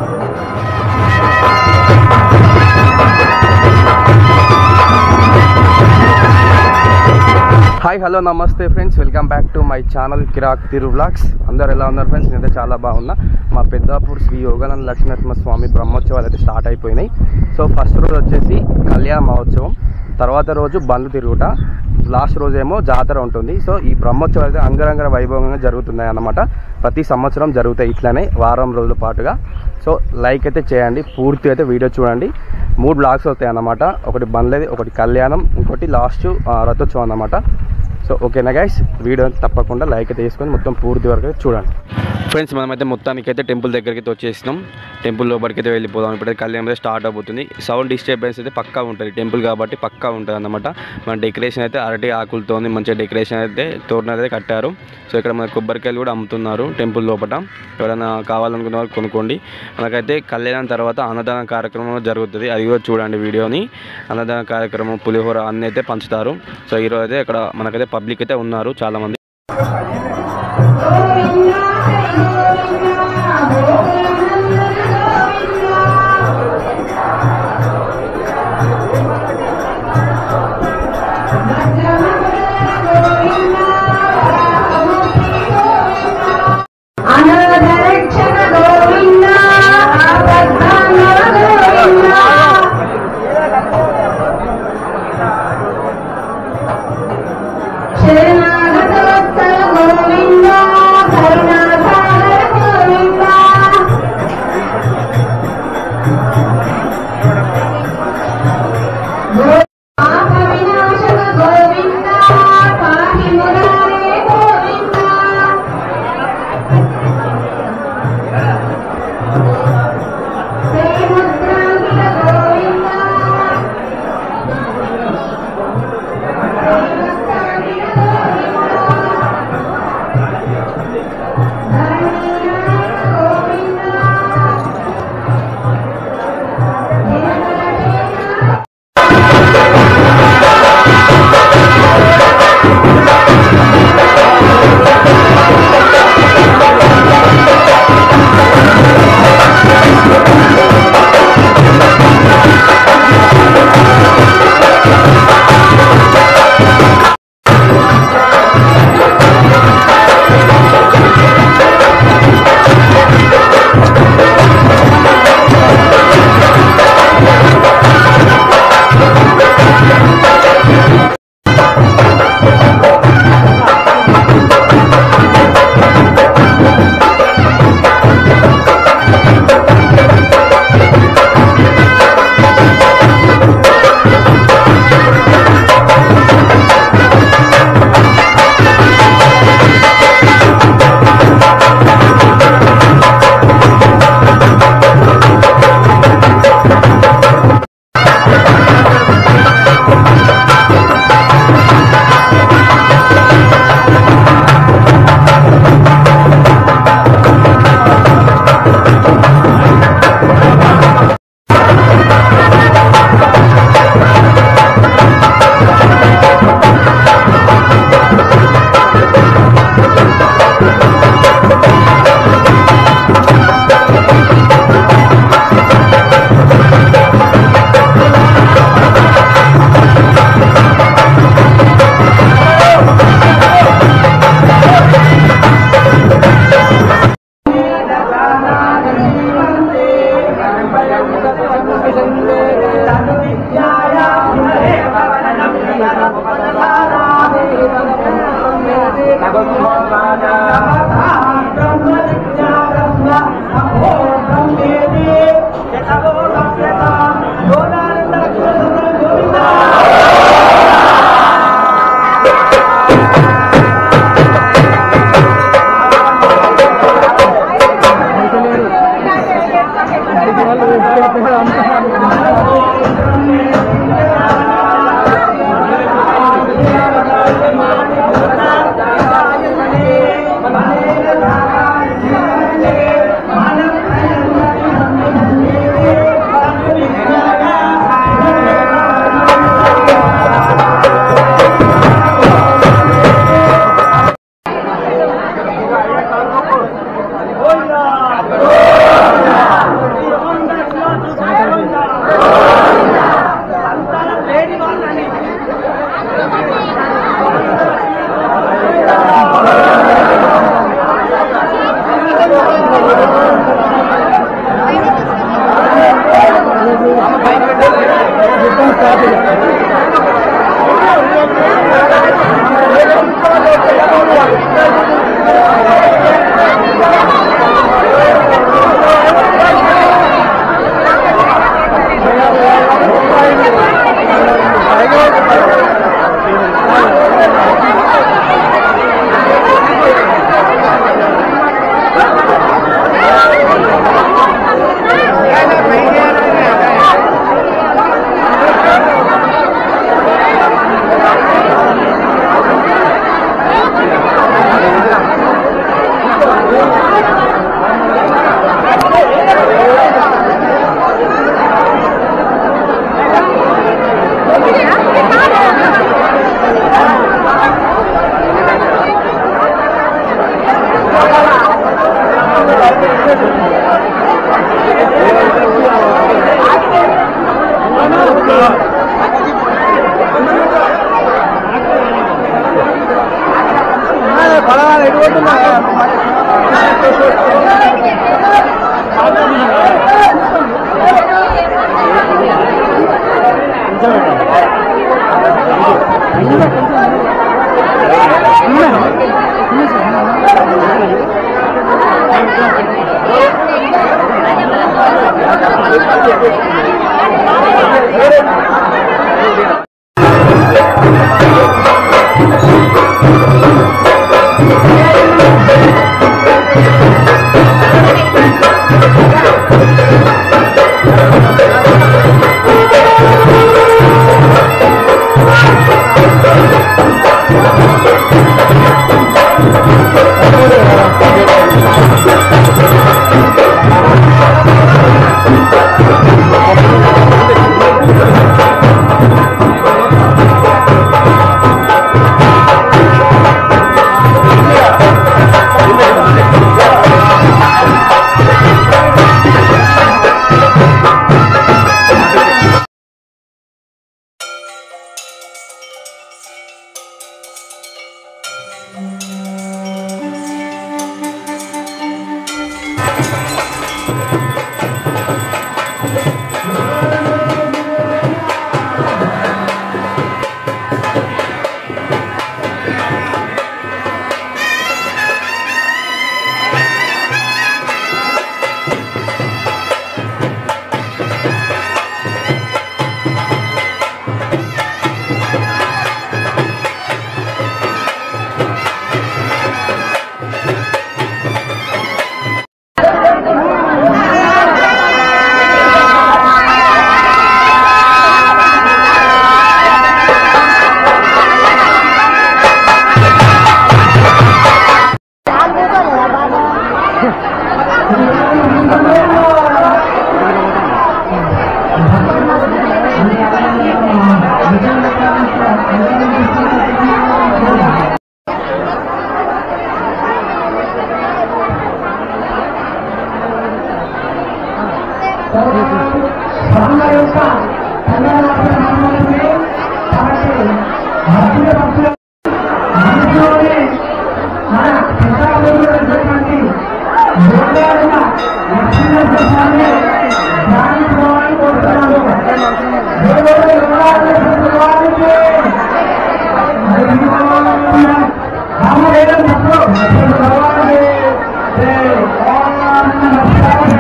Hi hello నమస్తే friends welcome back to my channel Kirak Thiru vlogs అందరు ఎలా ఉన్నారు ఫ్రెండ్స్ నేనైతే చాలా బాగున్నా మా పెద్దాపూర్ శ్రీ యోగానంద లక్ష్మీనరసింహ స్వామి బ్రహ్మోత్సవాలు అయితే స్టార్ట్ అయిపోయినాయి సో ఫస్ట్ రోజు వచ్చేసి కళ్యాణ మహోత్సవం తర్వాత రోజు బండ్లు తిరుగుట లాస్ట్ రోజు ఏమో జాతర ఉంటుంది సో ఈ బ్రహ్మోత్సవాలు అయితే అంగరంగ వైభవంగా జరుగుతున్నాయి అన్నమాట ప్రతి సంవత్సరం జరుగుతాయి ఇట్లానే వారం రోజుల పాటుగా సో లైక్ అయితే చేయండి పూర్తి అయితే వీడియో చూడండి మూడు బ్లాగ్స్ వస్తాయి అన్నమాట ఒకటి బండ్లది ఒకటి కళ్యాణం ఇంకోటి లాస్ట్ రథోత్సవం అన్నమాట సో ఓకేనా గైస్ వీడియో తప్పకుండా లైక్ అయితే తీసుకొని మొత్తం పూర్తి వరకు అయితే చూడండి ఫ్రెండ్స్ మనమైతే మొత్తానికి అయితే టెంపుల్ దగ్గరికి అయితే వచ్చేసినాం టెంపుల్ లోపలికి అయితే వెళ్ళిపోదాం ఇప్పుడైతే కళ్యాణం అయితే స్టార్ట్ అవుతుంది సౌండ్ డిస్టర్బెన్స్ అయితే పక్కా ఉంటుంది టెంపుల్ కాబట్టి పక్కా ఉంటుంది అన్నమాట మన డెకరేషన్ అయితే అరటి ఆకులతో మంచిగా డెకరేషన్ అయితే తోరణాలు అయితే కట్టారు సో ఇక్కడ మన కొబ్బరికాయలు కూడా అమ్ముతున్నారు టెంపుల్ లోపల ఎవరైనా కావాలనుకున్న వాళ్ళు కొనుక్కోండి మనకైతే కళ్యాణం తర్వాత అన్నదాన కార్యక్రమం జరుగుతుంది అది కూడా చూడండి వీడియోని అన్నదాన కార్యక్రమం పులిహోర అన్నీ అయితే పంచుతారు సో ఈరోజు అయితే ఇక్కడ మనకైతే పబ్లిక్ అయితే ఉన్నారు చాలామంది అనాథరక్షణ గోవింద ఆపద్ధాన గోవింద శరణాగతవత్సల స్వామి యొక్క కళ్యాణ నామములనే మనకి భక్తుల భక్తుల మనసులోనే మన పితాపురుషులైనటువంటి గోదావరి లక్ష్మీనరసింహ స్వామి ధ్యానించుకోవాలని కోరుతున్నాము దేవుడు యోగానంద స్వామికి రామవేదం తప్పు భగవానుడే జై ఓం నమః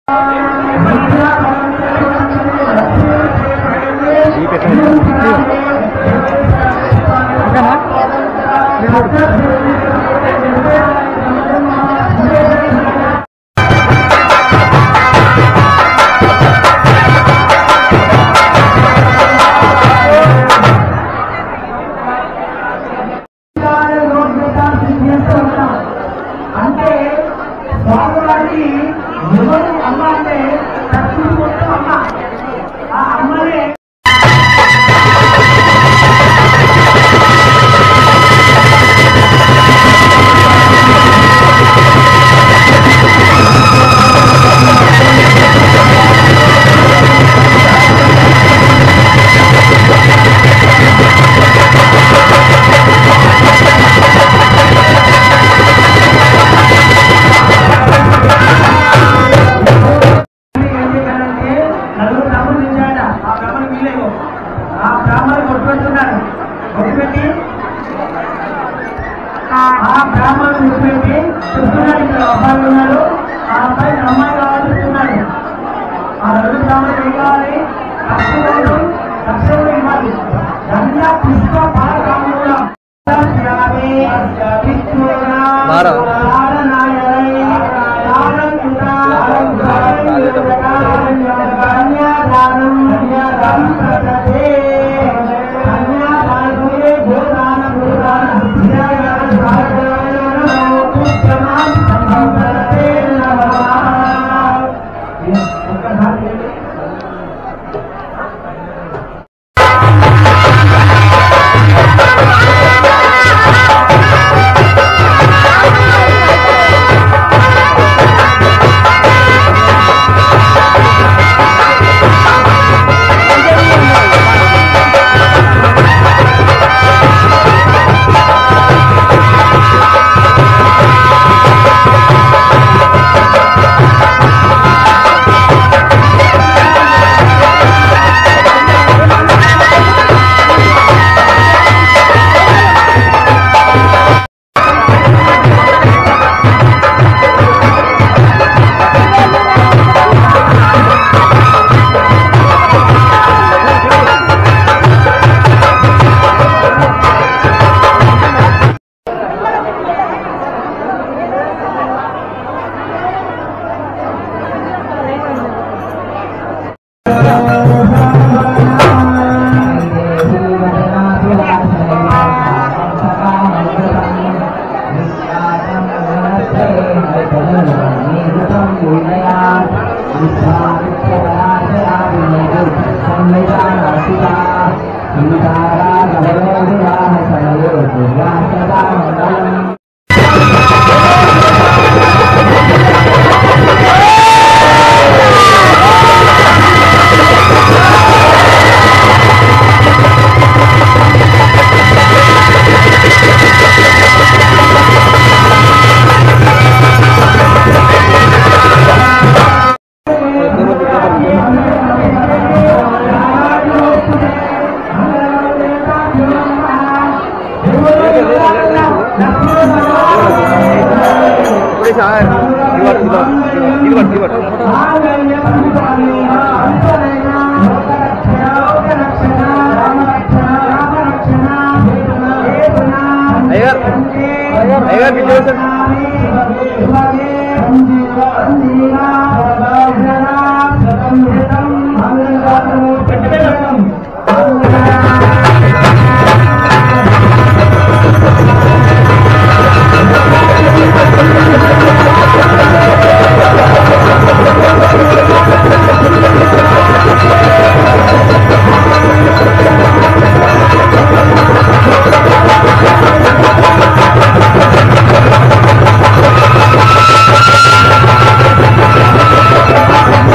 అంటే స్వామివారికి ఎవరు అమ్మ అంటే ప్రకృతి మొత్తం అమ్మ ఆ అమ్మనే ఎందుకంటే నలుగురు బ్రాహ్మణులు ఇచ్చాడ ఆ బ్రాహ్మణులు వీలేవు ఆ బ్రాహ్మణులు కొట్టుపెట్టున్నారు కొట్టుపెట్టి ఆ బ్రాహ్మణులు కొట్టుపెట్టి చూస్తున్నారు ఇక్కడ అబ్బాయిలు ఉన్నారు ఆ అబ్బాయి అమ్మాయి కావాలి చూస్తున్నారు ఆ నలుగురు బ్రాహ్మణులు ఏం కావాలి కష్టపడు కష్టపడి ఇవ్వాలి గంగా పుష్ప పాలకాముల మారా. ఆ అయ్యారు అయ్యారు పిలిచేసారు ఆ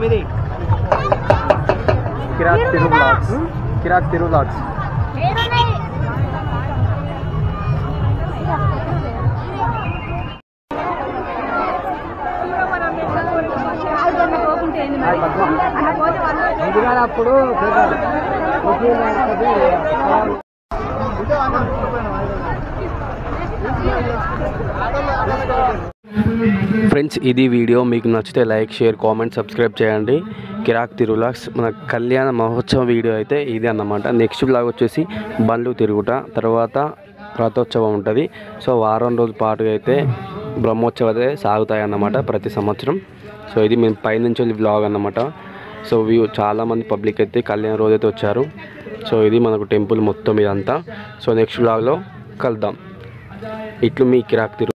కిరాక్ తిరు బ్లాగ్స్ కిరాక్ తిరు బ్లాగ్స్ అప్పుడు ఫ్రెండ్స్ ఇది వీడియో మీకు నచ్చితే లైక్ షేర్ కామెంట్ సబ్స్క్రైబ్ చేయండి కిరాక్ తిరులాక్స్ మన కళ్యాణ మహోత్సవం వీడియో అయితే ఇది అన్నమాట నెక్స్ట్ బ్లాగ్ వచ్చేసి బండ్లు తిరుగుట తర్వాత రథోత్సవం ఉంటుంది సో వారం రోజుల పాటు అయితే బ్రహ్మోత్సవాలు అయితే సాగుతాయి అన్నమాట ప్రతి సంవత్సరం సో ఇది మేము పైనుంచి బ్లాగ్ అన్నమాట సో వ్యూ చాలామంది పబ్లిక్ అయితే కళ్యాణ రోజు అయితే వచ్చారు సో ఇది మనకు టెంపుల్ మొత్తం ఇదంతా సో నెక్స్ట్ బ్లాగ్లో కలుద్దాం ఇట్లు మీ కిరాక్ తిరు